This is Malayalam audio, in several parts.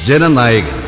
ജനനായകൻ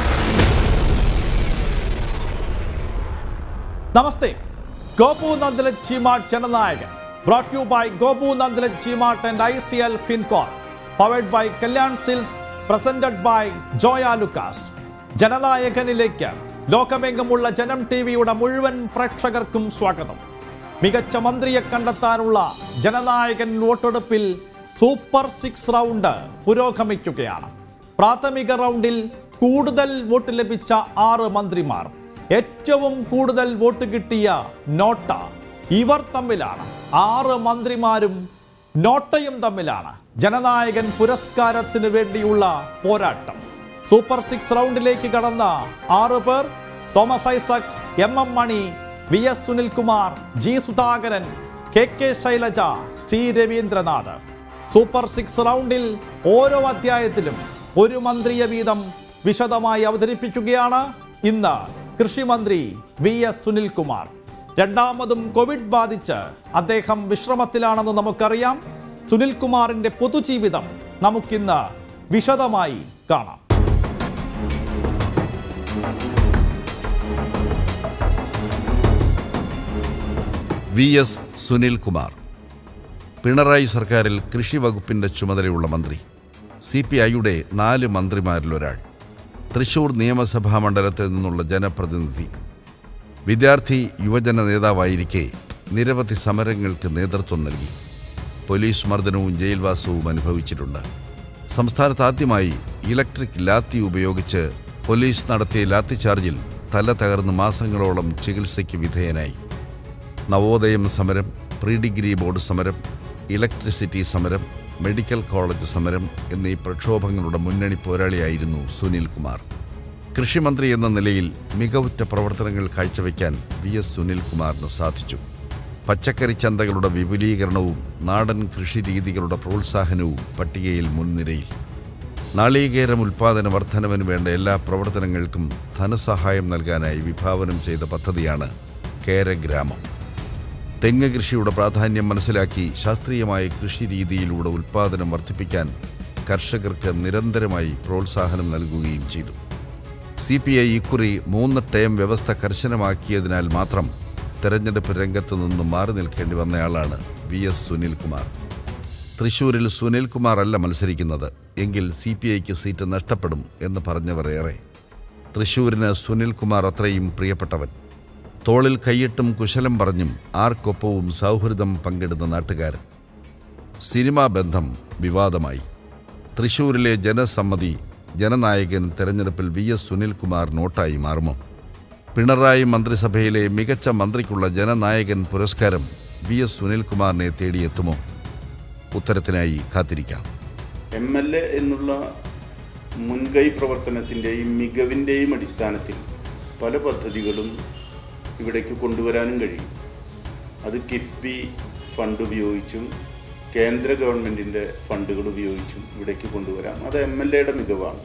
നമസ്തേ Gopu Nandala Cheemat Jananayakan brought you by Gopu Nandala Cheemat and I C L Fincorp powered by Kalyan Silks presented by Joyalukkas ജനനായകനിലേക്ക് ലോകമെങ്ങുമുള്ള ജനം ടി വിയുടെ മുഴുവൻ പ്രേക്ഷകർക്കും സ്വാഗതം മികച്ച മന്ത്രിയെ കണ്ടെത്താനുള്ള ജനനായകൻ വോട്ടെടുപ്പിൽ സൂപ്പർ സിക്സ് റൗണ്ട് പുരോഗമിക്കുകയാണ് പ്രാഥമിക റൗണ്ടിൽ കൂടുതൽ വോട്ട് ലഭിച്ച ആറ് മന്ത്രിമാർ ഏറ്റവും കൂടുതൽ വോട്ട് കിട്ടിയ നോട്ട ഇവർ തമ്മിലാണ് ആറ് മന്ത്രിമാരും നോട്ടയും തമ്മിലാണ് ജനനായകൻ പുരസ്കാരത്തിന് വേണ്ടിയുള്ള പോരാട്ടം സൂപ്പർ സിക്സ് റൗണ്ടിലേക്ക് കടന്ന ആറ് പേർ Thomas Isaac M M Mani V S Sunilkumar G Sudhakaran K K Shailaja C Raveendranath super six റൗണ്ടിൽ ഓരോ അധ്യായത്തിലും ഒരു മന്ത്രിയെ വീതം വിശദമായി അവതരിപ്പിക്കുകയാണ് ഇന്ന് കൃഷിമന്ത്രി വി എസ് സുനിൽകുമാർ രണ്ടാമതും കോവിഡ് ബാധിച്ച് അദ്ദേഹം വിശ്രമത്തിലാണെന്ന് നമുക്കറിയാം സുനിൽകുമാറിന്റെ പൊതുജീവിതം നമുക്കിന്ന് വിശദമായി കാണാം വി എസ് സുനിൽകുമാർ പിണറായി സർക്കാരിൽ കൃഷി വകുപ്പിന്റെ ചുമതലയുള്ള മന്ത്രി സി പി ഐയുടെ നാല് മന്ത്രിമാരിലൊരാൾ തൃശൂർ നിയമസഭാ മണ്ഡലത്തിൽ നിന്നുള്ള ജനപ്രതിനിധി വിദ്യാർത്ഥി യുവജന നേതാവായിരിക്കെ നിരവധി സമരങ്ങൾക്ക് നേതൃത്വം നൽകി പോലീസ് മർദ്ദനവും ജയിൽവാസവും അനുഭവിച്ചിട്ടുണ്ട് സംസ്ഥാനത്ത് ആദ്യമായി ഇലക്ട്രിക് ലാത്തി ഉപയോഗിച്ച് പോലീസ് നടത്തിയ ലാത്തി ചാർജിൽ തല തകർന്ന് മാസങ്ങളോളം ചികിത്സയ്ക്ക് വിധേയനായി നവോദയം സമരം പ്രീ ഡിഗ്രി ബോർഡ് സമരം ഇലക്ട്രിസിറ്റി സമരം മെഡിക്കൽ കോളേജ് സമരം എന്നീ പ്രക്ഷോഭങ്ങളുടെ മുന്നണി പോരാളിയായിരുന്നു സുനിൽ കുമാർ കൃഷിമന്ത്രി എന്ന നിലയിൽ മികവുറ്റ പ്രവർത്തനങ്ങൾ കാഴ്ചവെക്കാൻ വി എസ് സുനിൽകുമാറിന് സാധിച്ചു പച്ചക്കറി ചന്തകളുടെ വിപുലീകരണവും നാടൻ കൃഷിരീതികളുടെ പ്രോത്സാഹനവും പട്ടികയിൽ മുൻനിരയിൽ നാളികേരം ഉൽപാദന വർധനവിന് വേണ്ട എല്ലാ പ്രവർത്തനങ്ങൾക്കും ധനസഹായം നൽകാനായി വിഭാവനം ചെയ്ത പദ്ധതിയാണ് കേരഗ്രാമം തെങ്ങ് കൃഷിയുടെ പ്രാധാന്യം മനസ്സിലാക്കി ശാസ്ത്രീയമായ കൃഷി രീതിയിലൂടെ ഉൽപാദനം വർദ്ധിപ്പിക്കാൻ കർഷകർക്ക് നിരന്തരമായി പ്രോത്സാഹനം നൽകുകയും ചെയ്തു സി പി ഐ ഇക്കുറി മൂന്ന് ടേം വ്യവസ്ഥ കർശനമാക്കിയതിനാൽ മാത്രം തെരഞ്ഞെടുപ്പ് രംഗത്ത് നിന്ന് മാറി നിൽക്കേണ്ടി വന്നയാളാണ് വി എസ് സുനിൽകുമാർ തൃശൂരിൽ സുനിൽകുമാർ അല്ല മത്സരിക്കുന്നത് എങ്കിൽ സി പി ഐക്ക് സീറ്റ് നഷ്ടപ്പെടും എന്ന് പറഞ്ഞവർ ഏറെ തൃശൂരിന് സുനിൽകുമാർ അത്രയും പ്രിയപ്പെട്ടവൻ തോളിൽ കൈയിട്ടും കുശലം പറഞ്ഞും ആർക്കൊപ്പവും സൗഹൃദം പങ്കിടുന്ന നാട്ടുകാരൻ സിനിമാ ബന്ധം വിവാദമായി തൃശൂരിലെ ജനസമ്മതി ജനനായകൻ തെരഞ്ഞെടുപ്പിൽ വി എസ് സുനിൽകുമാർ നോട്ടായി മാറുമോ പിണറായി മന്ത്രിസഭയിലെ മികച്ച മന്ത്രിക്കുള്ള ജനനായകൻ പുരസ്കാരം വി എസ് സുനിൽകുമാറിനെ തേടിയെത്തുമോ ഉത്തരത്തിനായി കാത്തിരിക്കാം എം എൽ എ എന്നുള്ള മുൻകൈ പ്രവർത്തനത്തിൻ്റെയും മികവിൻ്റെയും അടിസ്ഥാനത്തിൽ പല പദ്ധതികളും ഇവിടേക്ക് കൊണ്ടുവരാനും കഴിയും അത് കിഫ്ബി ഫണ്ട് ഉപയോഗിച്ചും കേന്ദ്ര ഗവൺമെൻറ്റിൻ്റെ ഫണ്ടുകൾ ഉപയോഗിച്ചും ഇവിടേക്ക് കൊണ്ടുവരാം അത് എം എൽ എയുടെ മികവാണ്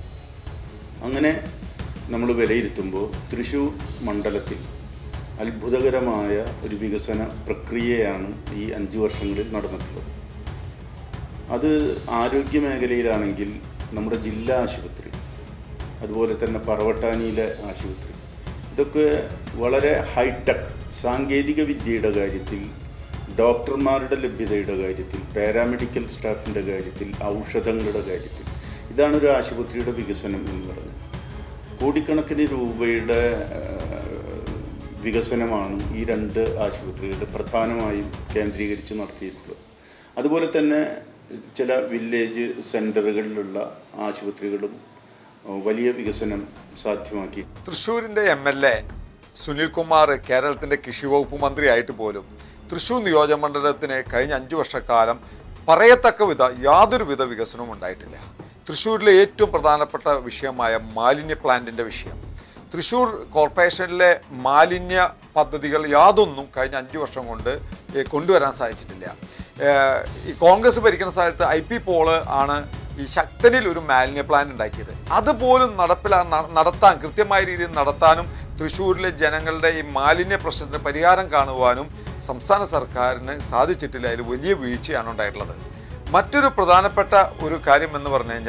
അങ്ങനെ നമ്മൾ വിലയിരുത്തുമ്പോൾ തൃശ്ശൂർ മണ്ഡലത്തിൽ അത്ഭുതകരമായ ഒരു വികസന പ്രക്രിയയാണ് ഈ അഞ്ച് വർഷങ്ങളിൽ നടന്നിട്ടുള്ളത് അത് ആരോഗ്യ മേഖലയിലാണെങ്കിൽ നമ്മുടെ ജില്ലാ ആശുപത്രി അതുപോലെ തന്നെ പറവട്ടാനിയിലെ ആശുപത്രി ഇതൊക്കെ വളരെ ഹൈടെക് സാങ്കേതിക വിദ്യയുടെ കാര്യത്തിൽ ഡോക്ടർമാരുടെ ലഭ്യതയുടെ കാര്യത്തിൽ പാരാമെഡിക്കൽ സ്റ്റാഫിൻ്റെ കാര്യത്തിൽ ഔഷധങ്ങളുടെ കാര്യത്തിൽ ഇതാണ് ഒരു ആശുപത്രിയുടെ വികസനം എന്ന് പറയുന്നത് കോടിക്കണക്കിന് രൂപയുടെ ആ, വികസനമാണ് ഈ രണ്ട് ആശുപത്രികളുടെ പ്രധാനമായും കേന്ദ്രീകരിച്ച് നടത്തിയിട്ടുള്ളത് അതുപോലെ തന്നെ ചില വില്ലേജ് സെൻ്ററുകളിലുള്ള ആശുപത്രികളും ആ, വലിയ വികസനം സാധ്യമാക്കി തൃശ്ശൂരിൻ്റെ എം എൽ എ സുനിൽകുമാർ കേരളത്തിൻ്റെ കൃഷി വകുപ്പ് മന്ത്രിയായിട്ട് പോലും തൃശ്ശൂർ നിയോജകമണ്ഡലത്തിന് കഴിഞ്ഞ അഞ്ചു വർഷക്കാലം പറയത്തക്ക വിധ യാതൊരു വിധ വികസനവും ഉണ്ടായിട്ടില്ല തൃശ്ശൂരിലെ ഏറ്റവും പ്രധാനപ്പെട്ട വിഷയമായ മാലിന്യ പ്ലാന്റിൻ്റെ വിഷയം തൃശ്ശൂർ കോർപ്പറേഷനിലെ മാലിന്യ പദ്ധതികൾ യാതൊന്നും കഴിഞ്ഞ അഞ്ച് വർഷം കൊണ്ട് ഏ, കൊണ്ടുവരാൻ സാധിച്ചിട്ടില്ല ഏ, ഈ കോൺഗ്രസ് ഭരിക്കുന്ന സ്ഥലത്ത് ഐ പി പോള് ആണ് ഈ ശക്തനിൽ ഒരു മാലിന്യ പ്ലാൻ ഉണ്ടാക്കിയത് അതുപോലും നടപ്പിലാ ന- നടത്താൻ കൃത്യമായ രീതിയിൽ നടത്താനും തൃശ്ശൂരിലെ ജനങ്ങളുടെ ഈ മാലിന്യ പ്രശ്നത്തിന് പരിഹാരം കാണുവാനും സംസ്ഥാന സർക്കാരിന് സാധിച്ചിട്ടില്ല അതിൽ വലിയ വീഴ്ചയാണ് ഉണ്ടായിട്ടുള്ളത് മറ്റൊരു പ്രധാനപ്പെട്ട ഒരു കാര്യം എന്ന് പറഞ്ഞു കഴിഞ്ഞാൽ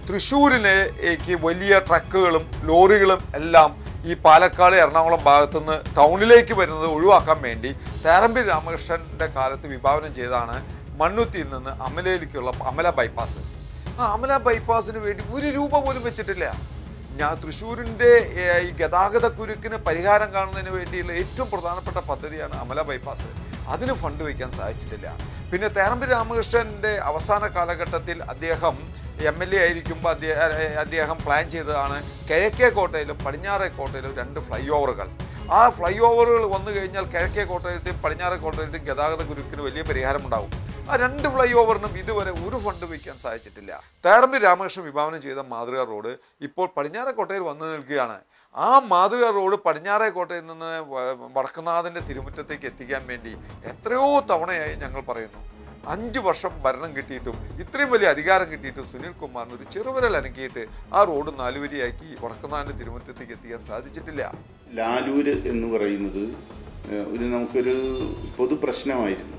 തൃശ്ശൂരിലേക്ക് വലിയ ട്രക്കുകളും ലോറികളും എല്ലാം ഈ പാലക്കാട് എറണാകുളം ഭാഗത്തുനിന്ന് ടൗണിലേക്ക് വരുന്നത് ഒഴിവാക്കാൻ വേണ്ടി തേറമ്പി രാമകൃഷ്ണൻ്റെ കാലത്ത് വിഭാവനം ചെയ്താണ് മണ്ണുത്തിയിൽ നിന്ന് അമലയിലേക്കുള്ള അമല ബൈപ്പാസ് ആ അമല ബൈപ്പാസിന് വേണ്ടി ഒരു രൂപ പോലും വെച്ചിട്ടില്ല ഞാൻ തൃശ്ശൂരിൻ്റെ ഏഹ്, ഈ ഗതാഗത കുരുക്കിന് പരിഹാരം കാണുന്നതിന് വേണ്ടിയുള്ള ഏറ്റവും പ്രധാനപ്പെട്ട പദ്ധതിയാണ് അമല ബൈപ്പാസ് അതിന് ഫണ്ട് വയ്ക്കാൻ സാധിച്ചിട്ടില്ല പിന്നെ തേറമ്പി രാമകൃഷ്ണൻ്റെ അവസാന കാലഘട്ടത്തിൽ അദ്ദേഹം എം എൽ എ ആയിരിക്കുമ്പോൾ അദ്ദേഹം അദ്ദേഹം പ്ലാൻ ചെയ്തതാണ് കിഴക്കേ കോട്ടയിലും പടിഞ്ഞാറേ കോട്ടയിലും രണ്ട് ഫ്ലൈ ഓവറുകൾ ആ ഫ്ലൈ ഓവറുകൾ വന്നു കഴിഞ്ഞാൽ കിഴക്കേ കോട്ടയത്തെയും പടിഞ്ഞാറേ കോട്ടയത്തെയും ഗതാഗത കുരുക്കിന് വലിയ പരിഹാരം ഉണ്ടാവും ആ രണ്ട് ഫ്ലൈ ഓവറിനും ഇതുവരെ ഒരു ഫണ്ട് വയ്ക്കാൻ സാധിച്ചിട്ടില്ല തേറമ്പി രാമകൃഷ്ണൻ വിഭാവനം ചെയ്ത മാതൃക റോഡ് ഇപ്പോൾ പടിഞ്ഞാറേ കോട്ടയിൽ വന്നു നിൽക്കുകയാണ് ആ മാതൃക റോഡ് പടിഞ്ഞാറേ കോട്ടയിൽ നിന്ന് വ- വടക്കുന്നാഥൻ്റെ തിരുമുറ്റത്തേക്ക് എത്തിക്കാൻ വേണ്ടി എത്രയോ തവണയായി ഞങ്ങൾ പറയുന്നു അഞ്ച് വർഷം ഭരണം കിട്ടിയിട്ടും ഇത്രയും വലിയ അധികാരം കിട്ടിയിട്ടും സുനിൽ കുമാറിന് ഒരു ചെറുവിരൽ അനക്കിയിട്ട് ആ റോഡ് നാലുവരിയാക്കി വടക്കുന്നാഥൻ്റെ തിരുമുറ്റത്തേക്ക് എത്തിക്കാൻ സാധിച്ചിട്ടില്ല ലാലൂര് എന്ന് പറയുന്നത് ഏഹ്, ഒരു നമുക്കൊരു പൊതു പ്രശ്നമായിരുന്നു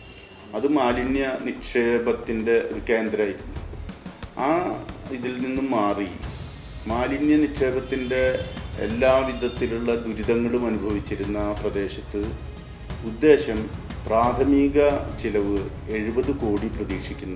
അത് മാലിന്യ നിക്ഷേപത്തിൻ്റെ ഒരു കേന്ദ്രമായിരുന്നു ആ ഇതിൽ നിന്നും മാറി മാലിന്യ നിക്ഷേപത്തിൻ്റെ എല്ലാ വിധത്തിലുള്ള ദുരിതങ്ങളും അനുഭവിച്ചിരുന്ന ആ പ്രദേശത്ത് ഉദ്ദേശം പ്രാഥമിക ചിലവ് എഴുപത് കോടി പ്രതീക്ഷിക്കുന്ന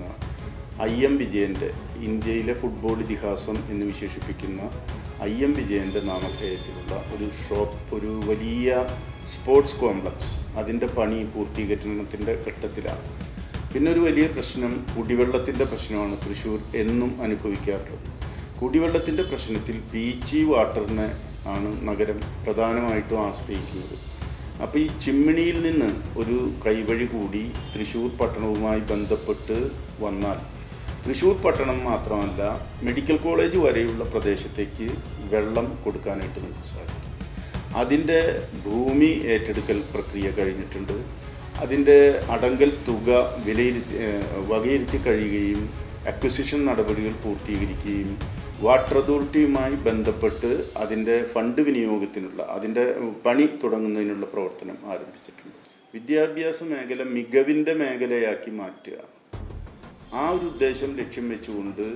ഐ എം വിജയൻ്റെ ഇന്ത്യയിലെ ഫുട്ബോൾ ഇതിഹാസം എന്ന് വിശേഷിപ്പിക്കുന്ന ഐ എം വിജയൻ്റെ നാമധേയത്തിലുള്ള ഒരു ഷോപ്പ് ഒരു വലിയ സ്പോർട്സ് കോംപ്ലക്സ് അതിൻ്റെ പണി പൂർത്തീകരണത്തിൻ്റെ ഘട്ടത്തിലാണ് പിന്നെ ഒരു വലിയ പ്രശ്നം കുടിവെള്ളത്തിൻ്റെ പ്രശ്നമാണ് തൃശ്ശൂർ എന്നും അനുഭവിക്കാറുള്ളത് കുടിവെള്ളത്തിൻ്റെ പ്രശ്നത്തിൽ പീച്ചി വാട്ടറിനെ ആണ് നഗരം പ്രധാനമായിട്ടും ആശ്രയിക്കുന്നത് അപ്പോൾ ഈ ചിമ്മിണിയിൽ നിന്ന് ഒരു കൈവഴി കൂടി തൃശ്ശൂർ പട്ടണവുമായി ബന്ധപ്പെട്ട് വന്നാൽ തൃശ്ശൂർ പട്ടണം മാത്രമല്ല മെഡിക്കൽ കോളേജ് വരെയുള്ള പ്രദേശത്തേക്ക് വെള്ളം കൊടുക്കാനായിട്ട് നമുക്ക് സാധിക്കും അതിൻ്റെ ഭൂമി ഏറ്റെടുക്കൽ പ്രക്രിയ കഴിഞ്ഞിട്ടുണ്ട് അതിൻ്റെ അടങ്കൽ തുക വിലയിരുത്തി ഏഹ് വകയിരുത്തി കഴിയുകയും അക്വിസിഷൻ നടപടികൾ പൂർത്തീകരിക്കുകയും വാട്ടർ അതോറിറ്റിയുമായി ബന്ധപ്പെട്ട് അതിൻ്റെ ഫണ്ട് വിനിയോഗത്തിനുള്ള അതിൻ്റെ പണി തുടങ്ങുന്നതിനുള്ള പ്രവർത്തനം ആരംഭിച്ചിട്ടുണ്ട് വിദ്യാഭ്യാസ മേഖല മികവിൻ്റെ മേഖലയാക്കി മാറ്റുക ആ ഒരു ഉദ്ദേശം ലക്ഷ്യം വെച്ചുകൊണ്ട്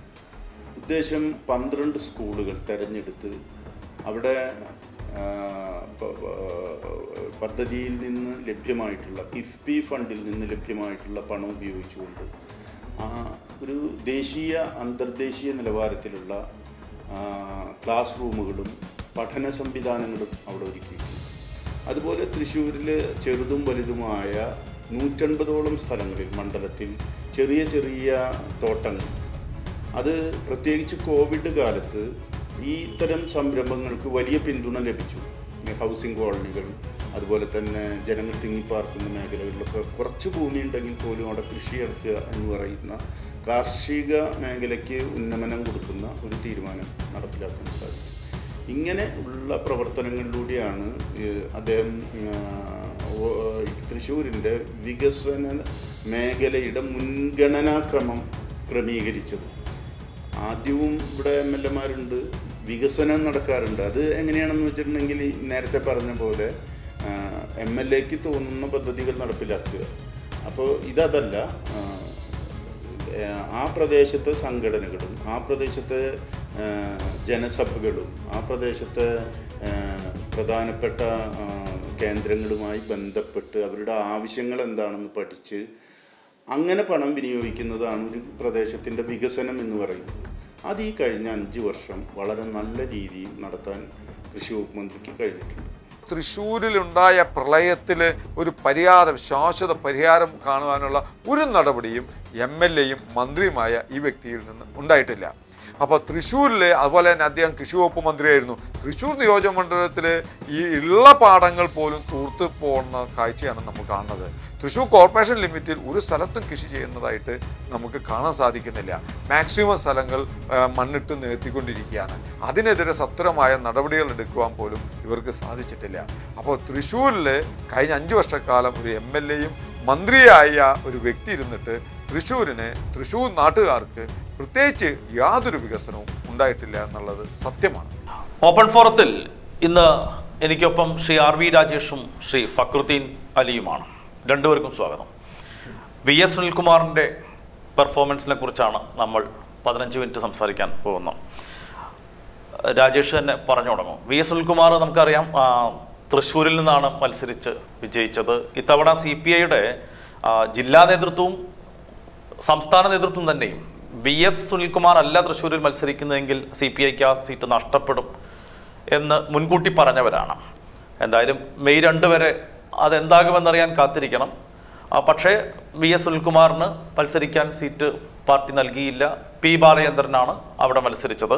ഉദ്ദേശം പന്ത്രണ്ട് സ്കൂളുകൾ തിരഞ്ഞെടുത്ത് അവിടെ ആ, പ- പ- പദ്ധതിയിൽ നിന്ന് ലഭ്യമായിട്ടുള്ള കിഫ്ബി ഫണ്ടിൽ നിന്ന് ലഭ്യമായിട്ടുള്ള പണം ഉപയോഗിച്ചുകൊണ്ട് ആ, ഒരു ദേശീയ അന്തർദേശീയ നിലവാരത്തിലുള്ള ആ, ക്ലാസ് റൂമുകളും പഠന സംവിധാനങ്ങളും അവിടെ ഒരുക്കിയിട്ടുണ്ട് അതുപോലെ തൃശ്ശൂരിൽ ചെറുതും വലുതുമായ നൂറ്റൻപതോളം സ്ഥലങ്ങളിൽ മണ്ഡലത്തിൽ ചെറിയ ചെറിയ തോട്ടങ്ങൾ അത് പ്രത്യേകിച്ച് കോവിഡ് കാലത്ത് ഈ ഇത്തരം സംരംഭങ്ങൾക്ക് വലിയ പിന്തുണ ലഭിച്ചു ഈ ഹൗസിംഗ് കോളനികൾ അതുപോലെ തന്നെ ജനങ്ങൾ തിങ്ങിപ്പാർക്കുന്ന മേഖലകളിലൊക്കെ കുറച്ച് ഭൂമി ഉണ്ടെങ്കിൽ പോലും അവിടെ കൃഷി ഇറക്കുക എന്ന് പറയുന്ന കാർഷിക മേഖലയ്ക്ക് ഉന്നമനം കൊടുക്കുന്ന ഒരു തീരുമാനം നടപ്പിലാക്കാൻ സാധിച്ചു ഇങ്ങനെ ഉള്ള പ്രവർത്തനങ്ങളിലൂടെയാണ് ഏഹ്, അദ്ദേഹം ആഹ്, ഓ- തൃശ്ശൂരിൻ്റെ വികസന മേഖലയുടെ മുൻഗണനാക്രമം ക്രമീകരിച്ചത് ആദ്യവും ഇവിടെ എം എൽ എമാരുണ്ട് വികസനം നടക്കാറുണ്ട് അത് എങ്ങനെയാണെന്ന് വെച്ചിട്ടുണ്ടെങ്കിൽ ഈ നേരത്തെ പറഞ്ഞ പോലെ എം എൽ എക്ക് തോന്നുന്ന പദ്ധതികൾ നടപ്പിലാക്കുക അപ്പോൾ ഇതതല്ല ആ, ഏഹ് ആ പ്രദേശത്തെ സംഘടനകളും ആ പ്രദേശത്തെ ഏഹ് ജനസഭകളും ആ പ്രദേശത്തെ ഏഹ് പ്രധാനപ്പെട്ട ആ, കേന്ദ്രങ്ങളുമായി ബന്ധപ്പെട്ട് അവരുടെ ആവശ്യങ്ങൾ എന്താണെന്ന് പഠിച്ച് അങ്ങനെ പണം വിനിയോഗിക്കുന്നതാണ് ഒരു പ്രദേശത്തിൻ്റെ വികസനം എന്ന് പറയുന്നത് അത് ഈ കഴിഞ്ഞ അഞ്ച് വർഷം വളരെ നല്ല രീതിയിൽ നടത്താൻ കൃഷി വകുപ്പ് മന്ത്രിക്ക് കഴിഞ്ഞിട്ടുണ്ട് തൃശ്ശൂരിലുണ്ടായ പ്രളയത്തിൽ ഒരു പരിഹാരം ശാശ്വത പരിഹാരം കാണുവാനുള്ള ഒരു നടപടിയും എം എൽ എയും മന്ത്രിയുമായ ഈ വ്യക്തിയിൽ നിന്ന് ഉണ്ടായിട്ടില്ല അപ്പോൾ തൃശ്ശൂരിൽ അതുപോലെ തന്നെ അദ്ദേഹം കൃഷി വകുപ്പ് മന്ത്രിയായിരുന്നു തൃശ്ശൂർ നിയോജക മണ്ഡലത്തിൽ ഈ ഉള്ള പാടങ്ങൾ പോലും തൂർത്ത് പോകുന്ന കാഴ്ചയാണ് നമ്മൾ കാണുന്നത് തൃശ്ശൂർ കോർപ്പറേഷൻ ലിമിറ്റിൽ ഒരു സ്ഥലത്തും കൃഷി ചെയ്യുന്നതായിട്ട് നമുക്ക് കാണാൻ സാധിക്കുന്നില്ല മാക്സിമം സ്ഥലങ്ങൾ ആ, മണ്ണിട്ട് നികത്തിക്കൊണ്ടിരിക്കുകയാണ് അതിനെതിരെ സത്വരമായ നടപടികൾ എടുക്കുവാൻ പോലും ഇവർക്ക് സാധിച്ചിട്ടില്ല അപ്പോൾ തൃശ്ശൂരിൽ കഴിഞ്ഞ അഞ്ച് വർഷക്കാലം ഒരു എം എൽ എയും മന്ത്രിയായ ഒരു വ്യക്തി ഇരുന്നിട്ട് തൃശ്ശൂരിന് തൃശ്ശൂർ നാട്ടുകാർക്ക് പ്രത്യേകിച്ച് യാതൊരു വികസനവും ഉണ്ടായിട്ടില്ല എന്നുള്ളത് സത്യമാണ് ഓപ്പൺ ഫോറത്തിൽ ഇന്ന് എനിക്കൊപ്പം ശ്രീ ആർ വി രാജേഷും ശ്രീ ഫക്രുദ്ദീൻ അലിയുമാണ് രണ്ടുപേർക്കും സ്വാഗതം വി എസ് സുനിൽകുമാറിൻ്റെ പെർഫോമൻസിനെ കുറിച്ചാണ് നമ്മൾ പതിനഞ്ച് മിനിറ്റ് സംസാരിക്കാൻ പോകുന്നു രാജേഷ് തന്നെ പറഞ്ഞു തുടങ്ങും വി എസ് സുനിൽകുമാർ നമുക്കറിയാം ആ, തൃശ്ശൂരിൽ നിന്നാണ് മത്സരിച്ച് വിജയിച്ചത് ഇത്തവണ സി പി ഐയുടെ ജില്ലാ നേതൃത്വവും സംസ്ഥാന നേതൃത്വം തന്നെയും വി എസ് സുനിൽകുമാർ അല്ല തൃശ്ശൂരിൽ മത്സരിക്കുന്നതെങ്കിൽ സി പി ഐക്ക് ആ സീറ്റ് നഷ്ടപ്പെടും എന്ന് മുൻകൂട്ടി പറഞ്ഞവരാണ് എന്തായാലും മെയ് രണ്ട് വരെ അതെന്താകുമെന്നറിയാൻ കാത്തിരിക്കണം ആ, പക്ഷേ വി എസ് സുനിൽകുമാറിന് മത്സരിക്കാൻ സീറ്റ് പാർട്ടി നൽകിയില്ല പി ബാലചന്ദ്രനാണ് അവിടെ മത്സരിച്ചത്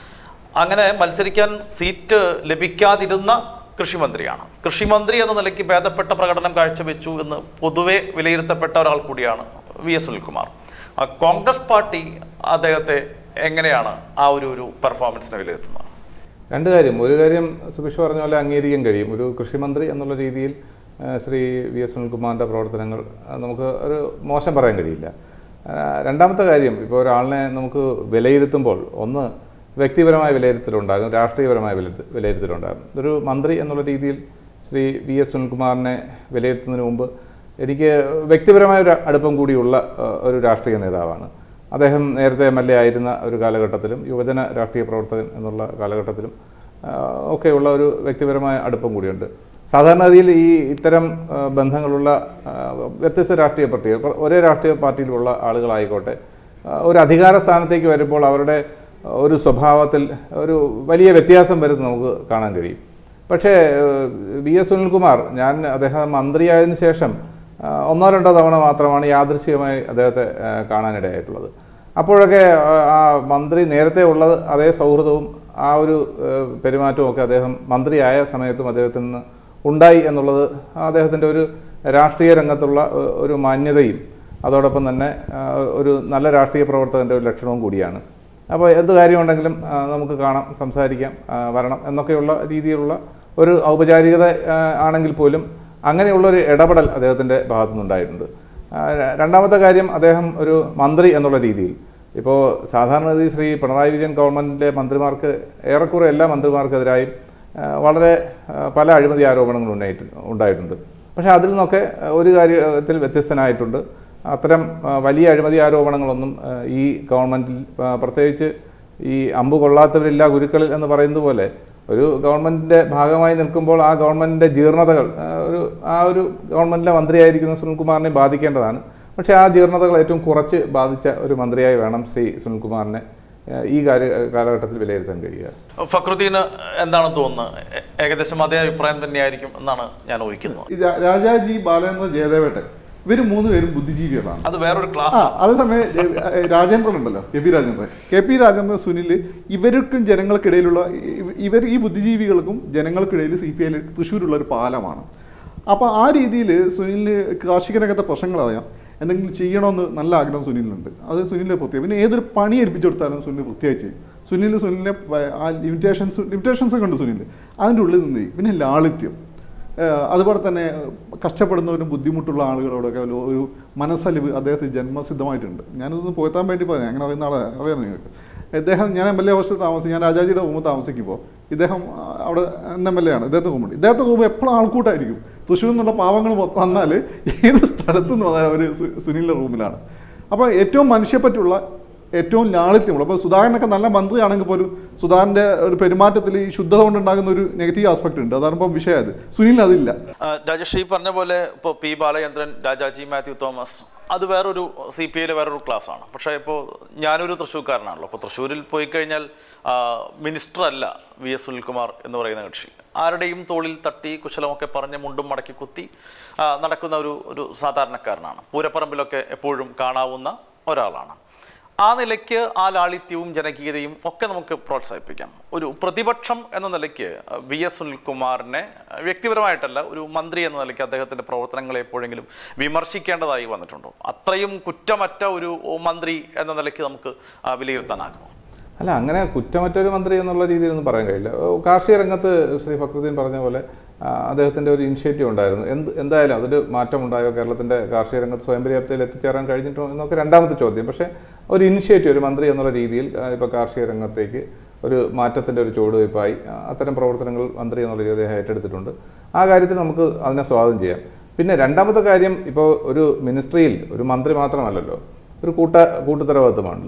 അങ്ങനെ മത്സരിക്കാൻ സീറ്റ് ലഭിക്കാതിരുന്ന കൃഷിമന്ത്രിയാണ് കൃഷിമന്ത്രി എന്ന നിലയ്ക്ക് ഭേദപ്പെട്ട പ്രകടനം കാഴ്ചവെച്ചു എന്ന് പൊതുവെ വിലയിരുത്തപ്പെട്ട ഒരാൾ കൂടിയാണ് വി എസ് സുനിൽകുമാർ ആ, കോൺഗ്രസ് പാർട്ടി അദ്ദേഹത്തെ എങ്ങനെയാണ് ആ ഒരു ഒരു പെർഫോമൻസിനെ വിലയിരുത്തുന്നത് രണ്ട് കാര്യം ഒരു കാര്യം സുഭിഷ് പറഞ്ഞ പോലെ അംഗീകരിക്കാൻ കഴിയും ഒരു കൃഷിമന്ത്രി എന്നുള്ള രീതിയിൽ ആ, ശ്രീ വി എസ് സുനിൽകുമാറിൻ്റെ പ്രവർത്തനങ്ങൾ ആ, നമുക്ക് ഒരു മോശം പറയാൻ കഴിയില്ല ആ, രണ്ടാമത്തെ കാര്യം ഇപ്പോൾ ഒരാളിനെ നമുക്ക് വിലയിരുത്തുമ്പോൾ ഒന്ന് വ്യക്തിപരമായ വിലയിരുത്തലുണ്ടാകും രാഷ്ട്രീയപരമായ വിലയിരുത്ത വിലയിരുത്തലുണ്ടാകും ഒരു മന്ത്രി എന്നുള്ള രീതിയിൽ ശ്രീ വി എസ് സുനിൽകുമാറിനെ വിലയിരുത്തുന്നതിന് മുമ്പ് എനിക്ക് വ്യക്തിപരമായ ഒരു അടുപ്പം കൂടിയുള്ള ആ, ഒരു രാഷ്ട്രീയ നേതാവാണ് അദ്ദേഹം നേരത്തെ എം എൽ എ ആയിരുന്ന ഒരു കാലഘട്ടത്തിലും യുവജന രാഷ്ട്രീയ പ്രവർത്തകൻ എന്നുള്ള കാലഘട്ടത്തിലും ആ, ഒക്കെയുള്ള ഒരു വ്യക്തിപരമായ അടുപ്പം കൂടിയുണ്ട് സാധാരണഗതിയിൽ ഈ ഇത്തരം ആ, ബന്ധങ്ങളുള്ള ആ, വ്യത്യസ്ത രാഷ്ട്രീയ പാർട്ടികൾ ഇപ്പോൾ ഒരേ രാഷ്ട്രീയ പാർട്ടിയിലുള്ള ആളുകളായിക്കോട്ടെ ആ, ഒരു അധികാര സ്ഥാനത്തേക്ക് വരുമ്പോൾ അവരുടെ ഒരു സ്വഭാവത്തിൽ ഒരു വലിയ വ്യത്യാസം വരുന്നത് നമുക്ക് കാണാൻ കഴിയും പക്ഷേ ഏഹ്, വി എസ് സുനിൽകുമാർ ഞാൻ അദ്ദേഹം മന്ത്രിയായതിനു ശേഷം ആ, ഒന്നോ രണ്ടോ തവണ മാത്രമാണ് യാദൃശ്ചികമായി അദ്ദേഹത്തെ ആ, കാണാനിടയായിട്ടുള്ളത് അപ്പോഴൊക്കെ ആ, ആ മന്ത്രി നേരത്തെ ഉള്ളത് അതേ സൗഹൃദവും ആ ഒരു ഏഹ്, പെരുമാറ്റവും ഒക്കെ അദ്ദേഹം മന്ത്രിയായ സമയത്തും അദ്ദേഹത്തിൽ നിന്ന് ഉണ്ടായി എന്നുള്ളത് അദ്ദേഹത്തിൻ്റെ ഒരു രാഷ്ട്രീയ രംഗത്തുള്ള ഏഹ്, ഒരു മാന്യതയും അതോടൊപ്പം തന്നെ ആ, ഒരു നല്ല രാഷ്ട്രീയ പ്രവർത്തകൻ്റെ ഒരു ലക്ഷണവും കൂടിയാണ് അപ്പോൾ എന്ത് കാര്യമുണ്ടെങ്കിലും ആ, നമുക്ക് കാണാം സംസാരിക്കാം ആ, വരണം എന്നൊക്കെയുള്ള രീതിയിലുള്ള ഒരു ഔപചാരികത ആ, ആണെങ്കിൽ പോലും അങ്ങനെയുള്ള ഒരു ഇടപെടൽ അദ്ദേഹത്തിൻ്റെ ഭാഗത്തു നിന്നുണ്ടായിട്ടുണ്ട് ആ, ര- രണ്ടാമത്തെ കാര്യം അദ്ദേഹം ഒരു മന്ത്രി എന്നുള്ള രീതിയിൽ ഇപ്പോൾ സാധാരണഗതി ശ്രീ പിണറായി വിജയൻ ഗവൺമെൻറ്റിലെ മന്ത്രിമാർക്ക് ഏറെക്കുറെ എല്ലാ മന്ത്രിമാർക്കെതിരായും ആ, വളരെ ആ, പല അഴിമതി ആരോപണങ്ങൾ ഉണ്ടായിട്ട് ഉണ്ടായിട്ടുണ്ട് പക്ഷേ അതിൽ നിന്നൊക്കെ ആ, ഒരു കാര്യത്തിൽ വ്യത്യസ്തനായിട്ടുണ്ട് അത്തരം ആ, വലിയ അഴിമതി ആരോപണങ്ങളൊന്നും ആ, ഈ ഗവൺമെൻറ്റിൽ ആ, പ്രത്യേകിച്ച് ഈ അമ്പ് കൊള്ളാത്തവരില്ല ഗുരുക്കളിൽ എന്ന് പറയുന്നത് പോലെ ഒരു ഗവൺമെൻറ്റിൻ്റെ ഭാഗമായി നിൽക്കുമ്പോൾ ആ ഗവൺമെൻറ്റിൻ്റെ ജീർണതകൾ ആ, ഒരു ആ ഒരു ഗവൺമെൻറ്റിലെ മന്ത്രിയായിരിക്കുന്ന സുനിൽകുമാറിനെ ബാധിക്കേണ്ടതാണ് പക്ഷേ ആ ജീർണതകൾ ഏറ്റവും കുറച്ച് ബാധിച്ച ഒരു മന്ത്രിയായി വേണം ശ്രീ സുനിൽകുമാറിനെ ആ, ഈ കാര്യ കാലഘട്ടത്തിൽ വിലയിരുത്താൻ കഴിയുക ഫക്രുദ്ദീന് എന്താണ് തോന്നുന്നത് ഏ- ഏകദേശം അതേ അഭിപ്രായം തന്നെയായിരിക്കും എന്നാണ് ഞാൻ ഊഹിക്കുന്നത് ഈ രാ- രാജാജി ബാലേന്ദ്ര ജയദേവേട്ടൻ ഇവർ മൂന്ന് പേരും ബുദ്ധിജീവികളാണ് അത് വേറൊരു ആ ക്ലാസ് അതേസമയം ഏ, രാജേന്ദ്രൻ ഉണ്ടല്ലോ K P Rajendran K P Rajendran Sunil ഇവർക്കും ജനങ്ങൾക്കിടയിലുള്ള ഇവ- ഇവർ ഈ ബുദ്ധിജീവികൾക്കും ജനങ്ങൾക്കിടയിൽ സി പി ഐയിൽ തൃശ്ശൂരുള്ള ഒരു പാലമാണ് അപ്പോൾ ആ രീതിയിൽ സുനിലിന് കാർഷിക രംഗത്തെ പ്രശ്നങ്ങൾ അറിയാം എന്തെങ്കിലും ചെയ്യണമെന്ന് നല്ല ആഗ്രഹം സുനിലിനുണ്ട് അത് സുനിലിനെ പ്രത്യേകം പിന്നെ ഏതൊരു പണി ഏൽപ്പിച്ചു കൊടുത്താലും സുനിൽ വൃത്തിയായി ചെയ്യും സുനിൽ സുനിലിനെ പ- ആ ലിമിറ്റേഷൻസ് ലിമിറ്റേഷൻസ് ഒക്കെ ഉണ്ട് സുനിൽ അതിൻ്റെ ഉള്ളിൽ നിന്ന് ചെയ്യും. പിന്നെ ലാളിത്യം ഏഹ് അതുപോലെ തന്നെ കഷ്ടപ്പെടുന്നവരും ബുദ്ധിമുട്ടുള്ള ആളുകളോടൊക്കെ ഒരു ഒരു മനസ്സലിവ് അദ്ദേഹത്തിന് ജന്മസിദ്ധമായിട്ടുണ്ട് ഞാനിതൊന്ന് പോയെത്താൻ വേണ്ടി പറയാം അങ്ങനെ അറിയുന്ന ആളെ അറിയാം നിങ്ങൾക്ക് ഇദ്ദേഹം ഞാൻ എം എൽ എ ഹോസ്റ്റലിൽ താമസിക്കും ഞാൻ രാജാജിയുടെ റൂമിൽ താമസിക്കുമ്പോൾ ഇദ്ദേഹം ആ, അവിടെ എം എൽ എ ആണ് ഇദ്ദേഹത്തെ റൂമുണ്ട് ഇദ്ദേഹത്തെ റൂം എപ്പോഴും ആൾക്കൂട്ടായിരിക്കും തൃശ്ശൂരിൽ നിന്നുള്ള പാവങ്ങൾ മൊത്തം വന്നാൽ ഏത് സ്ഥലത്ത് നിന്ന് വന്നാൽ അവർ സുനിലിൻ്റെ റൂമിലാണ് അപ്പോൾ ഏറ്റവും മനുഷ്യപ്പറ്റുള്ള ഏറ്റവും ലാളിത്യമുള്ള അപ്പോൾ സുധാകരനൊക്കെ നല്ല മന്ത്രിയാണെങ്കിൽ പോലും സുധാകരൻ്റെ ഒരു പെരുമാറ്റത്തിൽ ഈ ശുദ്ധത കൊണ്ടുണ്ടാകുന്ന ഒരു നെഗറ്റീവ് ആസ്പെക്ട് ഉണ്ട് അതാണ് ഇപ്പം വിഷയമായത് സുനിലിന് അതില്ല ആ, രാജേഷ് ഈ പറഞ്ഞ പോലെ ഇപ്പോൾ പി ബാലചന്ദ്രൻ രാജാജി മാത്യു തോമസ് അത് വേറൊരു സി പി ഐയിലെ വേറൊരു ക്ലാസ്സാണ് പക്ഷേ ഇപ്പോൾ ഞാനൊരു തൃശ്ശൂർക്കാരനാണല്ലോ അപ്പോൾ തൃശ്ശൂരിൽ പോയി കഴിഞ്ഞാൽ ആ, മിനിസ്റ്റർ അല്ല വി എസ് സുനിൽകുമാർ എന്ന് പറയുന്ന കക്ഷി ആരുടെയും തോളിൽ തട്ടി കുശലമൊക്കെ പറഞ്ഞ് മുണ്ടും മടക്കി കുത്തി ആ, നടക്കുന്ന ഒരു ഒരു സാധാരണക്കാരനാണ് പൂരപ്പറമ്പിലൊക്കെ എപ്പോഴും കാണാവുന്ന ഒരാളാണ് ആ നിലയ്ക്ക് ആ ലാളിത്യവും ജനകീയതയും ഒക്കെ നമുക്ക് പ്രോത്സാഹിപ്പിക്കാം ഒരു പ്രതിപക്ഷം എന്ന നിലയ്ക്ക് വി എസ് സുനിൽകുമാറിനെ വ്യക്തിപരമായിട്ടല്ല ഒരു മന്ത്രി എന്ന നിലയ്ക്ക് അദ്ദേഹത്തിൻ്റെ പ്രവർത്തനങ്ങളെ എപ്പോഴെങ്കിലും വിമർശിക്കേണ്ടതായി വന്നിട്ടുണ്ടോ അത്രയും കുറ്റമറ്റ ഒരു മന്ത്രി എന്ന നിലയ്ക്ക് നമുക്ക് ആ, വിലയിരുത്താനാകുമോ അല്ല അങ്ങനെ കുറ്റമറ്റൊരു മന്ത്രി എന്നുള്ള രീതിയിലൊന്നും പറയാൻ കഴിയില്ല ഓ, കാർഷിക രംഗത്ത് ശ്രീ ഫക്രുദ്ദീൻ പറഞ്ഞ പോലെ ആ, അദ്ദേഹത്തിൻ്റെ ഒരു ഇനിഷ്യേറ്റീവ് ഉണ്ടായിരുന്നു എന്ത് എന്തായാലും അതൊരു മാറ്റമുണ്ടായോ കേരളത്തിൻ്റെ കാർഷിക രംഗത്ത് സ്വയം പര്യാപ്തയിൽ എത്തിച്ചേരാൻ കഴിഞ്ഞിട്ടോ എന്നൊക്കെ രണ്ടാമത്തെ ചോദ്യം പക്ഷേ ഒരു ഇനിഷ്യേറ്റീവ് ഒരു മന്ത്രി എന്നുള്ള രീതിയിൽ ഇപ്പോൾ കാർഷിക രംഗത്തേക്ക് ഒരു മാറ്റത്തിൻ്റെ ഒരു ചുവടുവയ്പായി ആ, അത്തരം പ്രവർത്തനങ്ങൾ മന്ത്രി എന്നുള്ള രീതിയിൽ അദ്ദേഹം ഏറ്റെടുത്തിട്ടുണ്ട് ആ കാര്യത്തിൽ നമുക്ക് അതിനെ സ്വാഗതം ചെയ്യാം പിന്നെ രണ്ടാമത്തെ കാര്യം ഇപ്പോൾ ഒരു മിനിസ്ട്രിയിൽ ഒരു മന്ത്രി മാത്രമല്ലല്ലോ ഒരു കൂട്ട കൂട്ടുത്തരവാദിത്തമാണുള്ളത്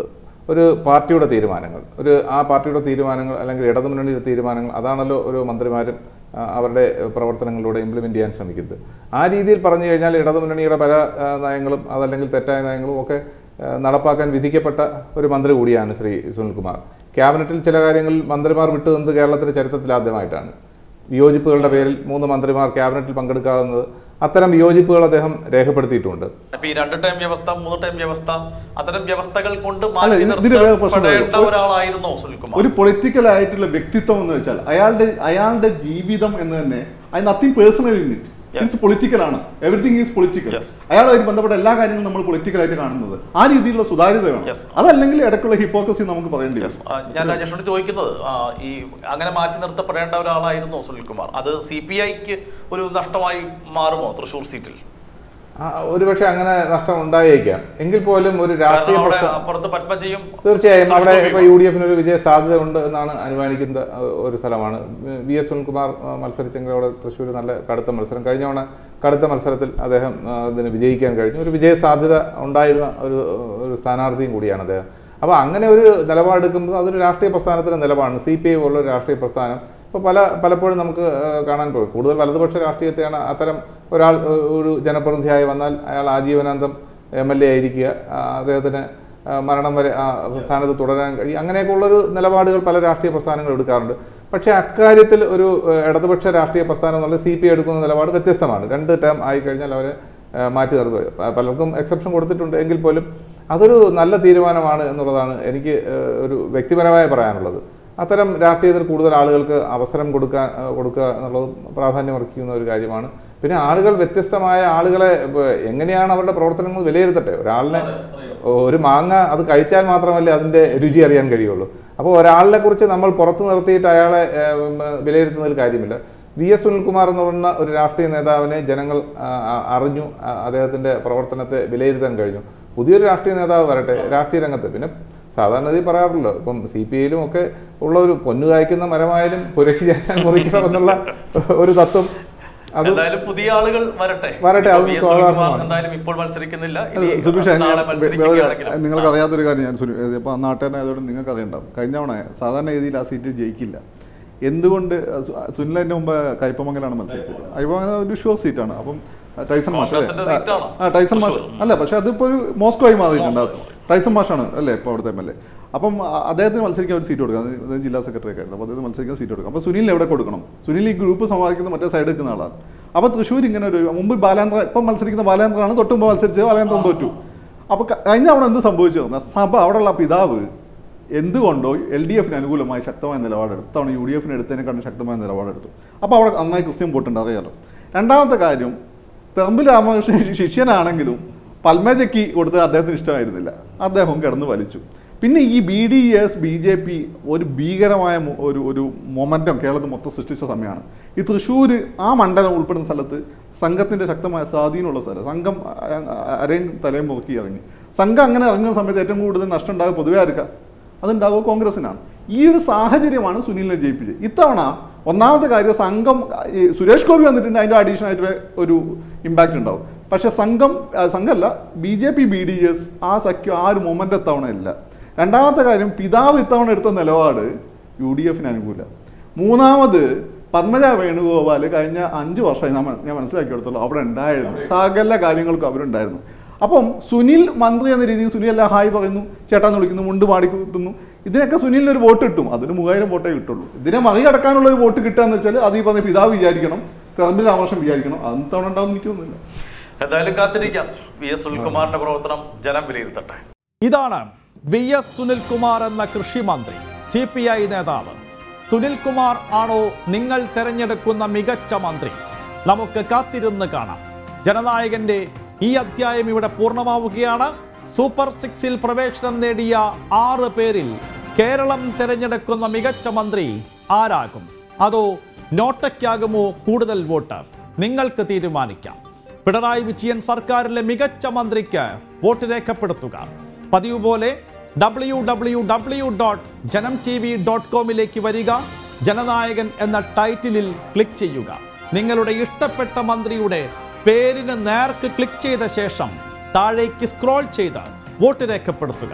ഒരു പാർട്ടിയുടെ തീരുമാനങ്ങൾ ഒരു ആ പാർട്ടിയുടെ തീരുമാനങ്ങൾ അല്ലെങ്കിൽ ഇടതുമുന്നണിയുടെ തീരുമാനങ്ങൾ അതാണല്ലോ ഓരോ മന്ത്രിമാരും ആ, അവരുടെ പ്രവർത്തനങ്ങളിലൂടെ ഇംപ്ലിമെൻ്റ് ചെയ്യാൻ ശ്രമിക്കുന്നത് ആ രീതിയിൽ പറഞ്ഞു കഴിഞ്ഞാൽ ഇടതുമുന്നണിയുടെ പല ആ, നയങ്ങളും അതല്ലെങ്കിൽ തെറ്റായ നയങ്ങളും ഒക്കെ ആ, നടപ്പാക്കാൻ വിധിക്കപ്പെട്ട ഒരു മന്ത്രി കൂടിയാണ് ശ്രീ സുനിൽകുമാർ ക്യാബിനറ്റിൽ ചില കാര്യങ്ങളിൽ മന്ത്രിമാർ വിട്ടുനിന്നത് കേരളത്തിൻ്റെ ചരിത്രത്തിൽ ആദ്യമായിട്ടാണ് വിയോജിപ്പുകളുടെ പേരിൽ മൂന്ന് മന്ത്രിമാർ ക്യാബിനറ്റിൽ പങ്കെടുക്കാവുന്നത് അത്തരം വിയോജിപ്പുകൾ അദ്ദേഹം രേഖപ്പെടുത്തിയിട്ടുണ്ട് ഇപ്പൊ ഈ രണ്ട് ടൈം വ്യവസ്ഥ മൂന്ന് ടൈം വ്യവസ്ഥ അത്തരം വ്യവസ്ഥകൾ കൊണ്ട് അല്ല, മാറ്റി ഇത് ഇതിന് വേറെ പ്രശ്നം നിർത്തപ്പെടേണ്ട ഒരു- ഒരാളായിരുന്നോ സുനിൽകുമാർ ഒരു പൊളിറ്റിക്കൽ ആയിട്ടുള്ള വ്യക്തിത്വം എന്ന് വെച്ചാൽ അയാളുടെ അയാളുടെ ജീവിതം എന്ന് തന്നെ അത് nothing personal in it it's political ആണ് എവറിഥിങ് ഈസ് പൊളിറ്റിക്കൽ Yes. അയാളുമായിട്ട് ബന്ധപ്പെട്ട എല്ലാ കാര്യങ്ങളും നമ്മൾ പൊളിറ്റിക്കൽ ആയിട്ട് കാണുന്നത് ആ രീതിയിലുള്ള സുതാര്യത വേണം Yes. അതല്ലെങ്കിൽ ഇടയ്ക്കുള്ള ഹിപ്പോക്രസി നമുക്ക് പറയേണ്ടി Yes. വരും ആ, ഞാൻ രാജേഷിനോട് ചോദിക്കുന്നത് ആ, ഈ അങ്ങനെ മാറ്റി നിർത്തപ്പെടേണ്ട ഒരാളായിരുന്നോ സുനിൽകുമാർ അത് സി പി ഐക്ക് ഒരു നഷ്ടമായി മാറുമോ തൃശൂർ സീറ്റിൽ ആ, ഒരുപക്ഷെ അങ്ങനെ നഷ്ടം ഉണ്ടായേക്കാം എങ്കിൽ പോലും ഒരു രാഷ്ട്രീയ കാരണം അവിടെ പ്രസ്ഥാ- അപ്പുറത്ത് പത്മജിയും തീർച്ചയായും അവിടെ സുരേഷ് ഇപ്പോൾ യു ഡി എഫിന് ഒരു വിജയ സാധ്യത ഉണ്ട് എന്നാണ് അനുമാനിക്കുന്ന അഹ്, ഒരു സ്ഥലമാണ് വി എസ് സുനിൽകുമാർ അഹ്, മത്സരിച്ചെങ്കിൽ അവിടെ തൃശ്ശൂർ നല്ല കടുത്ത മത്സരം കഴിഞ്ഞ തവണ കടുത്ത മത്സരത്തിൽ അദ്ദേഹം അഹ്, അതിന് വിജയിക്കാൻ കഴിഞ്ഞു ഒരു വിജയ സാധ്യത ഉണ്ടായിരുന്ന ഒരു ഒരു സ്ഥാനാർത്ഥിയും കൂടിയാണ് അദ്ദേഹം അപ്പോൾ അങ്ങനെ ഒരു നിലപാടെടുക്കുമ്പോൾ അതൊരു രാഷ്ട്രീയ പ്രസ്ഥാനത്തിൻ്റെ നിലപാടാണ് സി പി ഐ പോലുള്ള ഒരു രാഷ്ട്രീയ പ്രസ്ഥാനം ഇപ്പോൾ പല പലപ്പോഴും നമുക്ക് ഏഹ്, കാണാൻ പോകും കൂടുതൽ വലതുപക്ഷ രാഷ്ട്രീയത്തെയാണ് അത്തരം ഒരാൾ ഏഹ്, ഒരു ജനപ്രതിനിധിയായി വന്നാൽ അയാൾ ആജീവനാന്തം എം എൽ എ ആയിരിക്കുക ആ, അദ്ദേഹത്തിന് ആ, മരണം വരെ ആ സ്ഥാനത്ത് തുടരാൻ കഴിയും അങ്ങനെയൊക്കെയുള്ളൊരു നിലപാടുകൾ പല രാഷ്ട്രീയ പ്രസ്ഥാനങ്ങൾ എടുക്കാറുണ്ട് പക്ഷേ അക്കാര്യത്തിൽ ഒരു ഏഹ്, ഇടതുപക്ഷ രാഷ്ട്രീയ പ്രസ്ഥാനം എന്നുള്ള സി പി എടുക്കുന്ന നിലപാട് വ്യത്യസ്തമാണ് രണ്ട് ടേം ആയി കഴിഞ്ഞാൽ അവരെ ഏഹ്, മാറ്റി നിർത്തുക പ- പലർക്കും എക്സെപ്ഷൻ കൊടുത്തിട്ടുണ്ട് എങ്കിൽ പോലും അതൊരു നല്ല തീരുമാനമാണ് എന്നുള്ളതാണ് എനിക്ക് ഏഹ്, ഒരു വ്യക്തിപരമായി പറയാനുള്ളത് അത്തരം രാഷ്ട്രീയത്തിൽ കൂടുതൽ ആളുകൾക്ക് അവസരം കൊടുക്കാൻ ഏഹ്, കൊടുക്കുക എന്നുള്ളത് പ്രാധാന്യം അർഹിക്കുന്ന ഒരു കാര്യമാണ് പിന്നെ ആളുകൾ വ്യത്യസ്തമായ ആളുകളെ ഇപ്പൊ എങ്ങനെയാണ് അവരുടെ പ്രവർത്തനങ്ങൾ വിലയിരുത്തട്ടെ ഒരാളിനെ ഒരു മാങ്ങ അത് കഴിച്ചാൽ മാത്രമല്ലേ അതിൻ്റെ രുചി അറിയാൻ കഴിയുള്ളൂ അപ്പോൾ ഒരാളിനെ കുറിച്ച് നമ്മൾ പുറത്തു നിർത്തിയിട്ട് അയാളെ ഏഹ്, ഉം, വിലയിരുത്തുന്നതിൽ കാര്യമില്ല വി എസ് സുനിൽകുമാർ എന്ന് പറയുന്ന ഒരു രാഷ്ട്രീയ നേതാവിനെ ജനങ്ങൾ ആ, ആ, അറിഞ്ഞു ആ, അദ്ദേഹത്തിൻ്റെ പ്രവർത്തനത്തെ വിലയിരുത്താൻ കഴിഞ്ഞു പുതിയൊരു രാഷ്ട്രീയ നേതാവ് വരട്ടെ രാഷ്ട്രീയ രംഗത്ത് പിന്നെ സാധാരണ രീതി പറയാറുള്ളൂ ഇപ്പം സി പി ഐയിലും ഒക്കെ ഉള്ള ഒരു പൊന്നു കായ്ക്കുന്ന മരമായാലും പുരയ്ക്ക് ചേരാൻ മുറിക്കണം എന്നുള്ള ഒരു തത്വം അത് എന്തായാലും പുതിയ ആളുകൾ വരട്ടെ വരട്ടെ, ഇപ്പൊ അത് വി എസ് സുനിൽകുമാർ സ്വാഭാവികമാണ്. എന്തായാലും ഇപ്പോൾ മത്സരിക്കുന്നില്ല അല്ല, ഇനി സുബിഷ നാളെ ഞാൻ മത്സരിക്കുകയാണെങ്കിലും. നിങ്ങൾക്ക് അറിയാത്തൊരു കാര്യം ഞാൻ സുനി ഇപ്പോൾ നാട്ടുകാരനായതുകൊണ്ട് നിങ്ങൾക്ക് അറിയണ്ടാവും കഴിഞ്ഞ തവണ സാധാരണ രീതിയിൽ ആ സീറ്റ് ജയിക്കില്ല എന്തുകൊണ്ട് സു- സുനിൽ അതിന്റെ മുമ്പ് കയ്പമംഗലാണ് മത്സരിച്ചത് കയ്പമംഗലം ഒരു ഷുവർ സീറ്റാണ് അപ്പം ടൈസൺ മാഷ് അല്ലേ? കോൺഗ്രസിന്റെ സീറ്റാണോ? ആ ടൈസൺ മാഷ് അല്ല പക്ഷെ അതിപ്പോൾ ഒരു മോസ്കോ ആയി മാറിയിട്ടുണ്ട് അത് ടൈസൺ മാഷാണ് അല്ലേ ഇപ്പോൾ അവിടുത്തെ എം എൽ എ അപ്പം അ- അദ്ദേഹത്തിന് മത്സരിക്കാൻ ഒരു സീറ്റ് കൊടുക്കാം അത് അദ്ദേഹം ജില്ലാ സെക്രട്ടറി ഒക്കെ ആയിരുന്നു അപ്പോൾ അദ്ദേഹത്തിന് മത്സരിക്കാൻ സീറ്റ് കൊടുക്കാം അപ്പോൾ സുനിലിന് എവിടെ കൊടുക്കണം സുനിൽ ഈ ഗ്രൂപ്പ് സമാപിക്കുന്ന മറ്റേ സൈഡ് നിൽക്കുന്ന ആളാണ് അപ്പോൾ തൃശ്ശൂർ ഇങ്ങനെ ഒരു മുമ്പ് ബാലേന്ദ്ര ഇപ്പം മത്സരിക്കുന്ന ബാലേന്ദ്രനാണ് തൊട്ട് മുമ്പ് മത്സരിച്ചത് ബാലേന്ദ്രൻ തോറ്റു അപ്പോൾ ക- കഴിഞ്ഞ അവിടെ എന്ത് സംഭവിച്ചു പറഞ്ഞാൽ സഭ അവിടെയുള്ള പിതാവ് എന്തുകൊണ്ടോ എൽ ഡി എഫിന് അനുകൂലമായി ശക്തമായ നിലപാടെടുത്തു തവണ യു ഡി എഫിന് എടുത്തതിനെക്കാളും ശക്തമായ നിലപാടെടുത്തു അപ്പോൾ അവിടെ നന്നായി ക്രിസ്ത്യൻ വോട്ടുണ്ട് അറിയാലോ രണ്ടാമത്തെ കാര്യം തെറമ്പിൽ രാമകൃഷ്ണൻ ശിഷ്യനാണെങ്കിലും പൽമേജയ്ക്ക് കൊടുത്തത് അദ്ദേഹത്തിന് ഇഷ്ടമായിരുന്നില്ല അദ്ദേഹം കിടന്ന് വലിച്ചു പിന്നെ ഈ B D S B J P ഒരു ഭീകരമായ മൊ- ഒരു ഒരു മൊമെൻറ്റം കേരളത്തിൽ മൊത്തം സൃഷ്ടിച്ച സമയമാണ് ഈ തൃശ്ശൂർ ആ മണ്ഡലം ഉൾപ്പെടുന്ന സ്ഥലത്ത് സംഘത്തിൻ്റെ ശക്തമായ സ്വാധീനമുള്ള സ്ഥലം സംഘം അ- അ- അരയും തലയും മുറുക്കി ഇറങ്ങി സംഘം അങ്ങനെ ഇറങ്ങുന്ന സമയത്ത് ഏറ്റവും കൂടുതൽ നഷ്ടം ഉണ്ടാകുക പൊതുവെ ആർക്കാ അതുണ്ടാവുക കോൺഗ്രസിനാണ് ഈ ഒരു സാഹചര്യമാണ് സുനിലിനെ ജയിപ്പിച്ചത് ഇത്തവണ ഒന്നാമത്തെ കാര്യം സംഘം ഈ സുരേഷ് ഗോപി വന്നിട്ടുണ്ട് അതിൻ്റെ അഡീഷണൽ ആയിട്ട് ഒരു ഇമ്പാക്റ്റ് ഉണ്ടാവും പക്ഷേ സംഘം ആ, സംഘമല്ല B J P B D S ആ സഖ്യം ആ ഒരു മൊമെൻ്റ് ഇത്തവണ ഇല്ല രണ്ടാമത്തെ കാര്യം പിതാവ് ഇത്തവണ എടുത്ത നിലപാട് യു ഡി എഫിന് അനുകൂല മൂന്നാമത് പത്മജ വേണുഗോപാൽ കഴിഞ്ഞ അഞ്ച് വർഷമായി ഞാൻ മ- ഞാൻ മനസ്സിലാക്കിയെടുത്തോളൂ അവിടെ ഉണ്ടായിരുന്നു സകല കാര്യങ്ങൾക്കും അവരുണ്ടായിരുന്നു അപ്പം സുനിൽ മന്ത്രി എന്ന രീതിയിൽ സുനിൽ എല്ലാം ഹായ് പറയുന്നു ചേട്ടാന്ന് വിളിക്കുന്നു മുണ്ട് പാടി കുത്തുന്നു ഇതിനൊക്കെ സുനിലിന് ഒരു വോട്ട് കിട്ടും അതിന് മൂവായിരം വോട്ടേ കിട്ടുള്ളൂ ഇതിനെ മറികടക്കാനുള്ള ഒരു വോട്ട് കിട്ടുക എന്ന് വെച്ചാൽ അത് ഈ പറഞ്ഞ പിതാവ് വിചാരിക്കണം തെറമ്പിൽ രാമകൃഷ്ണൻ വിചാരിക്കണം അതൊന്നും തവണ ഉണ്ടാവും എനിക്കൊന്നുമില്ല എന്തായാലും കാത്തിരിക്കാം വി എസ് സുനിൽകുമാറിന്റെ പ്രവർത്തനം ജനം വിലയിരുത്തട്ടെ ഇതാണ് വി എസ് സുനിൽകുമാർ എന്ന കൃഷിമന്ത്രി സി പി ഐ നേതാവ് സുനിൽകുമാർ ആണോ നിങ്ങൾ തെരഞ്ഞെടുക്കുന്ന മികച്ച മന്ത്രി നമുക്ക് കാത്തിരുന്ന് കാണാം ജനനായകന്റെ ഈ അധ്യായം ഇവിടെ പൂർണ്ണമാവുകയാണ് സൂപ്പർ സിക്സിൽ പ്രവേശനം നേടിയ ആറ് പേരിൽ കേരളം തിരഞ്ഞെടുക്കുന്ന മികച്ച മന്ത്രി ആരാകും അതോ നോട്ടയ്ക്കാകുമോ കൂടുതൽ വോട്ട് നിങ്ങൾക്ക് തീരുമാനിക്കാം പിണറായി വിജയൻ സർക്കാരിലെ മികച്ച മന്ത്രിക്ക് വോട്ട് രേഖപ്പെടുത്തുക പതിവ് പോലെ W W W dot Janam T V dot കോമിലേക്ക് വരിക ജനനായകൻ എന്ന ടൈറ്റിലിൽ ക്ലിക്ക് ചെയ്യുക നിങ്ങളുടെ ഇഷ്ടപ്പെട്ട മന്ത്രിയുടെ പേരിന് നേർക്ക് ക്ലിക്ക് ചെയ്ത ശേഷം താഴേക്ക് സ്ക്രോൾ ചെയ്ത് വോട്ട് രേഖപ്പെടുത്തുക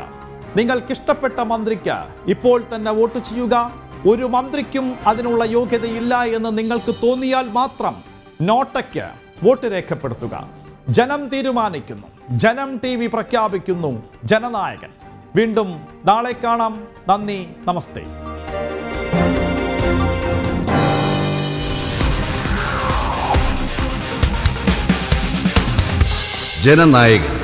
നിങ്ങൾക്കിഷ്ടപ്പെട്ട മന്ത്രിക്ക് ഇപ്പോൾ തന്നെ വോട്ട് ചെയ്യുക ഒരു മന്ത്രിക്കും അതിനുള്ള യോഗ്യതയില്ല എന്ന് നിങ്ങൾക്ക് തോന്നിയാൽ മാത്രം നോട്ടയ്ക്ക് വോട്ട് രേഖപ്പെടുത്തുക ജനം തീരുമാനിക്കുന്നു ജനം ടി വി പ്രഖ്യാപിക്കുന്നു ജനനായകൻ വീണ്ടും നാളെ കാണാം നന്ദി നമസ്തേ ജനനായകൻ